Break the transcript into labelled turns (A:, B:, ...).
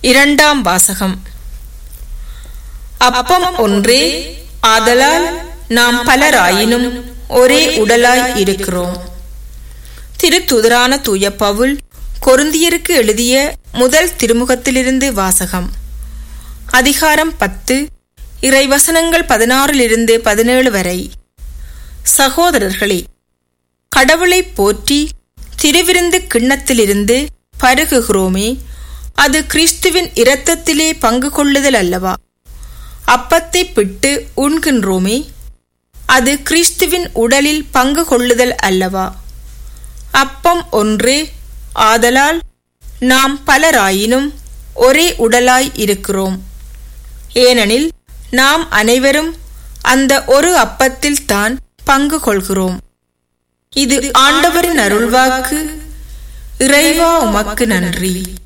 A: இரண்டாம் வாசகம் அப்பம் ஒன்றே ஆதலால் நாம் பலராயினும் ஒரே உடலாய் இருக்கிறோம் திருத்துதரான தூய பவுல் கொருந்தியருக்கு எழுதிய முதல் திருமுகத்திலிருந்து வாசகம் அதிகாரம் பத்து இறைவசனங்கள் பதினாறிலிருந்து பதினேழு வரை சகோதரர்களே கடவுளை போற்றி திருவிருந்து கிண்ணத்திலிருந்து பருகுகிறோமே அது கிறிஸ்துவின் இரத்தத்திலே பங்கு கொள்ளுதல் அல்லவா அப்பத்தை பிட்டு உண்கின்றோமே அது கிறிஸ்துவின் உடலில் பங்கு கொள்ளுதல் அல்லவா அப்பம் ஒன்றே ஆதலால் நாம் பலராயினும் ஒரே உடலாய் இருக்கிறோம் ஏனெனில் நாம் அனைவரும் அந்த ஒரு அப்பத்தில் தான் பங்கு கொள்கிறோம் இது ஆண்டவரின் அருள்வாக்கு இறைவா உமக்கு நன்றி